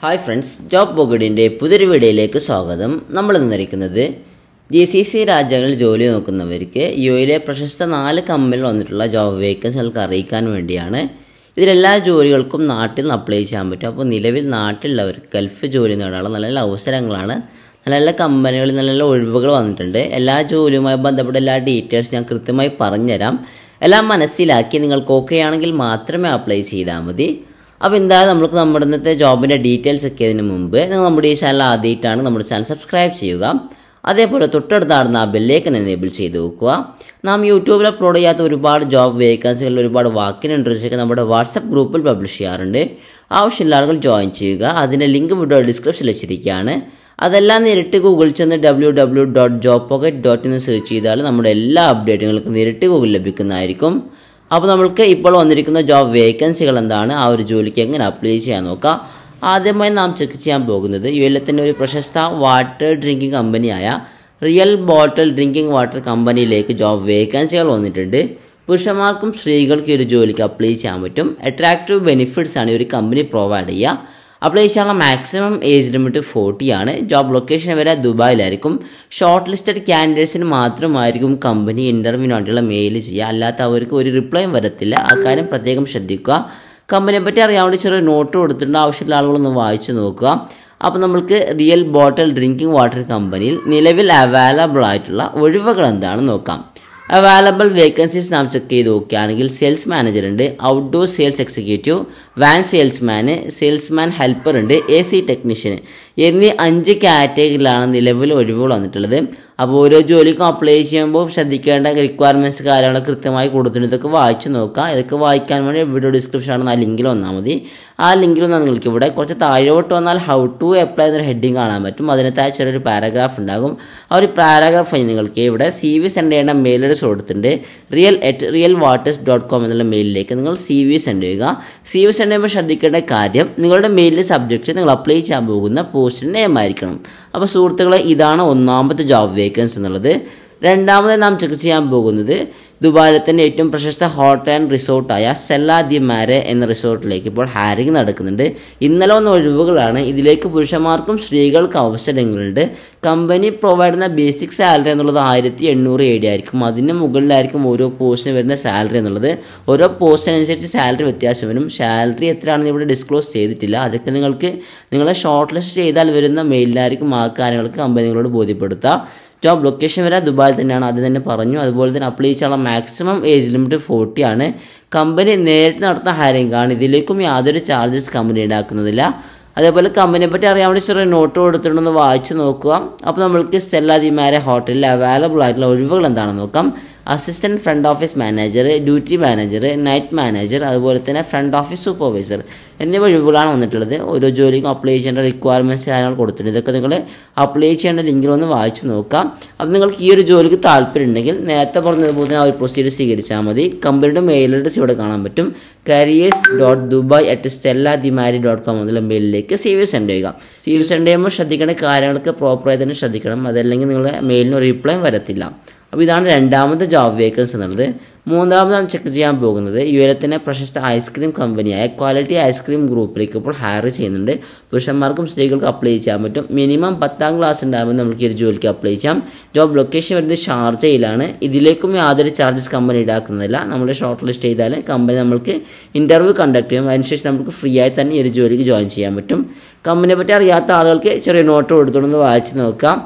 hi friends job ബോഗഡിൻ്റെ പുതിയൊരു വീഡിയോയിലേക്ക് സ്വാഗതം നമ്മൾ ഇന്നിരിക്കുന്നത് ജി സി സി രാജ്യങ്ങളിൽ ജോലി നോക്കുന്നവർക്ക് യു എയിലെ പ്രശസ്ത നാല് കമ്പനികൾ വന്നിട്ടുള്ള ജോബ് വേക്കൻസികൾക്ക് അറിയിക്കാൻ വേണ്ടിയാണ് ഇതിലെല്ലാ ജോലികൾക്കും നാട്ടിൽ നിന്ന് അപ്ലൈ ചെയ്യാൻ പറ്റും അപ്പോൾ നിലവിൽ നാട്ടിലുള്ളവർക്ക് ഗൾഫ് ജോലി നേടാനുള്ള നല്ല നല്ല അവസരങ്ങളാണ് നല്ല നല്ല കമ്പനികളിൽ നല്ല നല്ല ഒഴിവുകൾ വന്നിട്ടുണ്ട് എല്ലാ ജോലിയുമായി ബന്ധപ്പെട്ട എല്ലാ ഡീറ്റെയിൽസ് ഞാൻ കൃത്യമായി പറഞ്ഞുതരാം എല്ലാം മനസ്സിലാക്കി നിങ്ങൾക്ക് ഓക്കെ ആണെങ്കിൽ മാത്രമേ അപ്ലൈ ചെയ്താൽ മതി അപ്പോൾ എന്തായാലും നമുക്ക് നമ്മുടെ ഇന്നത്തെ ജോബിൻ്റെ ഡീറ്റെയിൽസ് ഒക്കെ അതിന് മുമ്പ് നിങ്ങൾ നമ്മുടെ ഈ ചാനൽ ആദ്യമായിട്ടാണ് നമ്മുടെ ചാനൽ സബ്സ്ക്രൈബ് ചെയ്യുക അതേപോലെ തൊട്ടടുത്താടുന്ന ആ ബെല്ലേക്ക് എനേബിൾ ചെയ്ത് വെക്കുക നാം യൂട്യൂബിൽ അപ്ലോഡ് ചെയ്യാത്ത ഒരുപാട് ജോബ് വേക്കൻസികളിൽ ഒരുപാട് വാക്കിന് ഇൻട്രസ്റ്റ് നമ്മുടെ വാട്സപ്പ് ഗ്രൂപ്പിൽ പബ്ലിഷ് ചെയ്യാറുണ്ട് ആവശ്യമുള്ള ആളുകൾ ജോയിൻ ചെയ്യുക അതിൻ്റെ ലിങ്ക് വീഡിയോ ഡിസ്ക്രിപ്ഷനിൽ വെച്ചിരിക്കുകയാണ് അതെല്ലാം നേരിട്ട് ഗൂഗിൾ ചെന്ന് W W dot job pocket dot എന്ന് സെർച്ച് ചെയ്താൽ നമ്മുടെ എല്ലാ അപ്ഡേറ്റുകൾക്കും നേരിട്ട് ഗൂഗിൾ ലഭിക്കുന്നതായിരിക്കും അപ്പോൾ നമ്മൾക്ക് ഇപ്പോൾ വന്നിരിക്കുന്ന ജോബ് വേക്കൻസികൾ എന്താണ് ആ ഒരു ജോലിക്ക് എങ്ങനെ അപ്ലൈ ചെയ്യാൻ നോക്കാം ആദ്യമായി നാം ചെക്ക് ചെയ്യാൻ പോകുന്നത് യു എൽ തന്നെ ഒരു പ്രശസ്ത വാട്ടർ ഡ്രിങ്കിങ് കമ്പനിയായ റിയൽ ബോട്ടിൽ ഡ്രിങ്കിങ് വാട്ടർ കമ്പനിയിലേക്ക് ജോബ് വേക്കൻസികൾ വന്നിട്ടുണ്ട് പുരുഷന്മാർക്കും സ്ത്രീകൾക്കും ഈ ഒരു ജോലിക്ക് അപ്ലൈ ചെയ്യാൻ പറ്റും അട്രാക്റ്റീവ് ബെനിഫിറ്റ്സ് ആണ് ഈ ഒരു കമ്പനി പ്രൊവൈഡ് ചെയ്യുക അപ്ലൈ ചെയ്യാനുള്ള മാക്സിമം ഏജ് ലിമിറ്റ് ഫോർട്ടി ആണ് ജോബ് ലൊക്കേഷൻ വരെ ദുബായിലായിരിക്കും ഷോർട്ട് ലിസ്റ്റഡ് ക്യാൻഡിഡേറ്റ്സിന് മാത്രമായിരിക്കും കമ്പനി ഇൻ്റർവ്യൂവിന് വേണ്ടിയുള്ള മെയിൽ ചെയ്യുക അല്ലാത്തവർക്ക് ഒരു റിപ്ലൈയും വരത്തില്ല ആ കാര്യം പ്രത്യേകം ശ്രദ്ധിക്കുക കമ്പനിയെ പറ്റി അറിയാൻ വേണ്ടി ചെറിയ നോട്ട് കൊടുത്തിട്ടുണ്ട് ആവശ്യമുള്ള ആളുകളൊന്ന് വായിച്ചു നോക്കുക അപ്പോൾ നമ്മൾക്ക് റിയൽ ബോട്ടിൽ ഡ്രിങ്കിങ് വാട്ടർ കമ്പനിയിൽ നിലവിൽ അവൈലബിൾ ആയിട്ടുള്ള ഒഴിവുകൾ എന്താണെന്ന് നോക്കാം അവൈലബിൾ വേക്കൻസീസ് നാം ചെക്ക് ചെയ്ത് നോക്കുകയാണെങ്കിൽ സെയിൽസ് മാനേജർ ഉണ്ട് ഔട്ട്ഡോർ സെയിൽസ് എക്സിക്യൂട്ടീവ് വാൻ സെയിൽസ്മാന് സെയിൽസ്മാൻ ഹെൽപ്പർ ഉണ്ട് എ സി ടെക്നീഷ്യൻ എന്നീ അഞ്ച് കാറ്റഗറിയിലാണ് നിലവിൽ ഒഴിവുകൾ വന്നിട്ടുള്ളത് അപ്പോൾ ഓരോ ജോലിക്കും അപ്ലൈ ചെയ്യുമ്പോൾ ശ്രദ്ധിക്കേണ്ട റിക്വയർമെൻറ്റ്സ് കാര്യങ്ങൾ കൃത്യമായി കൊടുത്തിട്ടുണ്ട് ഇതൊക്കെ വായിച്ച് നോക്കുക ഇതൊക്കെ വായിക്കാൻ വേണ്ടി വീഡിയോ ഡിസ്ക്രിപ്ഷനാണ് ആ ലിങ്കിൽ വന്നാൽ മതി ആ ലിങ്കിൽ വന്നാൽ നിങ്ങൾക്ക് ഇവിടെ കുറച്ച് താഴോട്ട് വന്നാൽ ഹൗ ടു അപ്ലൈ എന്നൊരു ഹെഡിങ് കാണാൻ പറ്റും അതിന് താഴെ ചെറിയൊരു പാരഗ്രാഫ് ഉണ്ടാകും ആ ഒരു പാരഗ്രാഫ് നിങ്ങൾക്ക് ഇവിടെ സി വി സെൻഡ് ചെയ്യേണ്ട മെയിൽ അഡ്രസ് കൊടുത്തിട്ടുണ്ട് real at real waters dot com എന്നുള്ള മെയിലിലേക്ക് നിങ്ങൾ സി വി സെൻഡ് ചെയ്യുക സി വി സെൻഡ് ചെയ്യുമ്പോൾ ശ്രദ്ധിക്കേണ്ട കാര്യം നിങ്ങളുടെ മെയിലിൻ്റെ സബ്ജക്റ്റ് നിങ്ങൾ അപ്ലൈ ചെയ്യാൻ പോകുന്ന പോസ്റ്റിൻ്റെ നെയിം ആയിരിക്കണം അപ്പോൾ സുഹൃത്തുക്കളെ ഇതാണ് ഒന്നാമത്തെ ജോബ് വേക്കൻസി എന്നുള്ളത് രണ്ടാമത് നാം ചെക്ക് ചെയ്യാൻ പോകുന്നത് ദുബായിലെ തന്നെ ഏറ്റവും പ്രശസ്ത ഹോട്ടൽ ആൻഡ് റിസോർട്ടായ സെല്ല ദി മാരെ എന്ന റിസോർട്ടിലേക്ക് ഇപ്പോൾ ഹാരിങ് നടക്കുന്നുണ്ട് ഇന്നലെ വന്ന ഒഴിവുകളാണ് ഇതിലേക്ക് പുരുഷന്മാർക്കും സ്ത്രീകൾക്കും അവസരങ്ങളുണ്ട് കമ്പനി പ്രൊവൈഡ് ചെയ്യുന്ന ബേസിക് സാലറി എന്നുള്ളത് ആയിരത്തി എണ്ണൂറ് ഏഴ് ആയിരിക്കും അതിന് മുകളിലായിരിക്കും ഓരോ പോസ്റ്റിന് വരുന്ന സാലറി എന്നുള്ളത് ഓരോ പോസ്റ്റിനനുസരിച്ച് സാലറി വ്യത്യാസം വരും സാലറി എത്രയാണെന്ന് ഇവിടെ ഡിസ്ക്ലോസ് ചെയ്തിട്ടില്ല അതൊക്കെ നിങ്ങൾക്ക് നിങ്ങളെ ഷോർട്ട് ലിസ്റ്റ് ചെയ്താൽ വരുന്ന മെയിലിലായിരിക്കും ആ കാര്യങ്ങൾക്ക് കമ്പനികളോട് ബോധ്യപ്പെടുത്താം ജോബ് ലൊക്കേഷൻ വരെ ദുബായിൽ തന്നെയാണ് ആദ്യം തന്നെ പറഞ്ഞു അതുപോലെ തന്നെ അപ്ലൈ ചെയ്യാനുള്ള മാക്സിമം ഏജ് ലിമിറ്റ് ഫോർട്ടി ആണ് കമ്പനി നേരിട്ട് നടത്തുന്ന ഹയറിംഗ് ആണ് ഇതിലേക്കും യാതൊരു ചാർജസ് കമ്പനി ഈടാക്കുന്നതില്ല അതേപോലെ കമ്പനിയെ പറ്റി അറിയാൻ വേണ്ടി ചെറിയ നോട്ട് കൊടുത്തിട്ടുണ്ടെന്ന് വായിച്ച് നോക്കുക അപ്പോൾ നമ്മൾക്ക് സ്റ്റെല്ലാദിമാരെ ഹോട്ടലിൽ അവൈലബിൾ ആയിട്ടുള്ള ഒഴിവുകൾ എന്താണെന്ന് നോക്കാം assistant front office manager duty manager night manager അതുപോലെ തന്നെ ഫ്രണ്ട് ഓഫീസ് സൂപ്പർവൈസർ എന്നിവ ഒഴിവുകളാണ് വന്നിട്ടുള്ളത് ഓരോ ജോലിക്കും അപ്ലൈ ചെയ്യേണ്ട റിക്വയർമെൻറ്റ്സ് കാര്യങ്ങൾ കൊടുത്തിട്ടുണ്ട് ഇതൊക്കെ നിങ്ങൾ അപ്ലൈ ചെയ്യേണ്ട ലിങ്കിൽ ഒന്ന് വായിച്ച് നോക്കാം അപ്പോൾ നിങ്ങൾക്ക് ഈ ഒരു ജോലിക്ക് താല്പര്യം ഉണ്ടെങ്കിൽ നേരത്തെ പറഞ്ഞതുപോലെ തന്നെ ആ ഒരു പ്രൊസീജിയർ സ്വീകരിച്ചാൽ മതി കമ്പനിയുടെ മെയിൽ അഡ്രസ് ഇവിടെ കാണാൻ പറ്റും careers dot Dubai at Stella di Mare dot com എന്നുള്ള മെയിലിലേക്ക് സി വി സെൻഡ് ചെയ്യുക സി വി സെൻഡ് ചെയ്യുമ്പോൾ ശ്രദ്ധിക്കേണ്ട കാര്യങ്ങളൊക്കെ പ്രോപ്പറായി തന്നെ ശ്രദ്ധിക്കണം അതല്ലെങ്കിൽ നിങ്ങളുടെ മെയിലിന് റിപ്ലൈ വരത്തില്ല അപ്പോൾ ഇതാണ് രണ്ടാമത്തെ ജോബ് വേക്കൻസി എന്നുള്ളത് മൂന്നാമതാണ് ചെക്ക് ചെയ്യാൻ പോകുന്നത് യു എൽ തന്നെ പ്രശസ്ത ഐസ്ക്രീം കമ്പനിയായ ക്വാളിറ്റി ഐസ്ക്രീം ഗ്രൂപ്പിലേക്ക് ഇപ്പോൾ ഹയർ ചെയ്യുന്നുണ്ട് പുരുഷന്മാർക്കും സ്ത്രീകൾക്കും അപ്ലൈ ചെയ്യാൻ പറ്റും മിനിമം പത്താം ക്ലാസ് ഉണ്ടാകുമ്പോൾ നമുക്ക് ഈ ഒരു ജോലിക്ക് അപ്ലൈ ചെയ്യാം ജോബ് ലൊക്കേഷൻ വരുന്നത് ഷാർജയിലാണ് ഇതിലേക്കും യാതൊരു ചാർജസ് കമ്പനി ഈടാക്കുന്നില്ല നമ്മൾ ഷോർട്ട് ലിസ്റ്റ് ചെയ്താൽ കമ്പനി നമ്മൾക്ക് ഇൻ്റർവ്യൂ കണ്ടക്ട് ചെയ്യും അതിനുശേഷം നമുക്ക് ഫ്രീ ആയി തന്നെ ഈ ഒരു ജോലിക്ക് ജോയിൻ ചെയ്യാൻ പറ്റും കമ്പനിയെ പറ്റി അറിയാത്ത ആളുകൾക്ക് ചെറിയ നോട്ട് കൊടുത്തുകൊണ്ട് വായിച്ച് നോക്കാം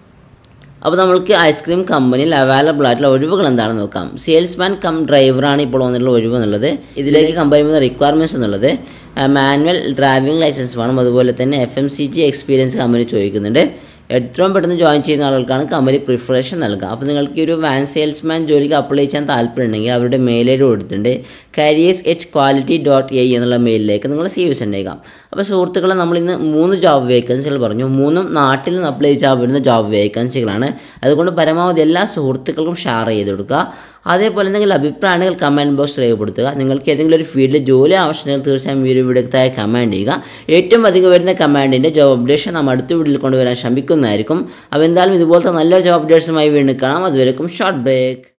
അപ്പോൾ നമ്മൾക്ക് ഐസ്ക്രീം കമ്പനിയിൽ അവൈലബിൾ ആയിട്ടുള്ള ഒഴിവുകൾ എന്താണെന്ന് നോക്കാം സെയിൽസ്മാൻ കം ഡ്രൈവറാണ് ഇപ്പോൾ വന്നിട്ടുള്ള ഒഴിവ് എന്നുള്ളത് ഇതിലേക്ക് കമ്പനി വന്ന റിക്വയർമെൻറ്റ്സ് എന്നുള്ളത് മാനുവൽ ഡ്രൈവിംഗ് ലൈസൻസ് വേണം അതുപോലെ തന്നെ F M C G experience company ചോദിക്കുന്നുണ്ട് എത്രയും പെട്ടെന്ന് ജോയിൻ ചെയ്യുന്ന ആളുകൾക്കാണ് കമ്പനി പ്രിഫറേഷൻ നൽകുക അപ്പോൾ നിങ്ങൾക്ക് ഈ ഒരു വാൻ സെയിൽസ്മാൻ ജോലിക്ക് അപ്ലൈ ചെയ്യാൻ താല്പര്യമുണ്ടെങ്കിൽ അവരുടെ മെയിൽ ഐ ഡി കൊടുത്തിട്ടുണ്ട് careers H quality dot A എന്നുള്ള മെയിലിലേക്ക് നിങ്ങൾ സി വി സെൻഡ് ചെയ്യുക അപ്പോൾ സുഹൃത്തുക്കളെ നമ്മൾ ഇന്ന് മൂന്ന് ജോബ് വേക്കൻസികൾ പറഞ്ഞു മൂന്നും നാട്ടിൽ നിന്ന് അപ്ലൈ ചെയ്യാൻ വരുന്ന ജോബ് വേക്കൻസികളാണ് അതുകൊണ്ട് പരമാവധി എല്ലാ സുഹൃത്തുക്കൾക്കും ഷെയർ ചെയ്ത് കൊടുക്കുക അതേപോലെ എന്തെങ്കിലും അഭിപ്രായങ്ങൾ കമൻറ്റ് ബോക്സ് രേഖപ്പെടുത്തുക നിങ്ങൾക്ക് ഏതെങ്കിലും ഒരു ഫീൽഡിൽ ജോലി ആവശ്യമുണ്ടെങ്കിൽ തീർച്ചയായും ഈ ഒരു വീഡിയോക്ക് താഴെ കമാൻഡ് ചെയ്യുക ഏറ്റവും അധികം വരുന്ന കമാൻഡിൻ്റെ ജോബ് അപ്ഡേഷൻ നമ്മൾ അടുത്ത വീഡിയോയിൽ കൊണ്ടുവരാൻ ശ്രമിക്കുന്നതായിരിക്കും അപ്പോൾ എന്തായാലും ഇതുപോലത്തെ നല്ലൊരു ജോബ് അപ്ഡേഷനുമായി വീണ്ടും കാണാം അതുവരെക്കും ഷോർട്ട് ബ്രേക്ക്